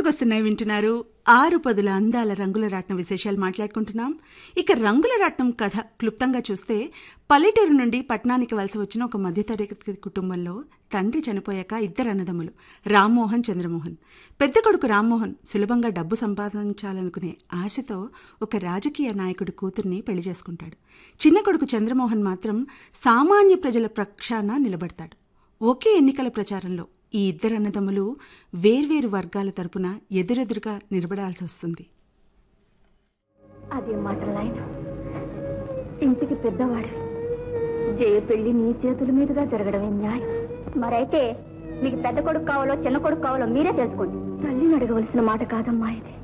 గుర్తుకొస్తున్నాయి వింటున్నారు ఆరు పదుల అందాల రంగుల రాట్నం విశేషాలు మాట్లాడుకుంటున్నాం ఇక రంగుల రాట్నం కథ క్లుప్తంగా చూస్తే పల్లెటూరు నుండి పట్టణానికి వలస వచ్చిన ఒక మధ్యతరగతి కుటుంబంలో తండ్రి చనిపోయాక ఇద్దరు అన్నదమ్ములు రామ్మోహన్ చంద్రమోహన్ పెద్ద కొడుకు రామ్మోహన్ సులభంగా డబ్బు సంపాదించాలనుకునే ఆశతో ఒక రాజకీయ నాయకుడి కూతుర్ని పెళ్లి చేసుకుంటాడు చిన్న కొడుకు చంద్రమోహన్ మాత్రం సామాన్య ప్రజల పక్షాన నిలబడతాడు ఒకే ఎన్నికల ప్రచారంలో ఈ ఇద్దరు అన్నదమ్ములు వేర్వేరు వర్గాల తరపున ఎదురెదురుగా నిలబడాల్సి వస్తుంది అదే మాటలు నాయన ఇంటికి పెద్దవాడు జయ పెళ్లి నీ చేతుల మీదుగా జరగడమే న్యాయం మరైతే మీకు పెద్ద కొడుకు కావాలో చిన్న కొడుకు కావాలో మీరే తెలుసుకోండి తల్లిని అడగవలసిన మాట కాదమ్మా ఇది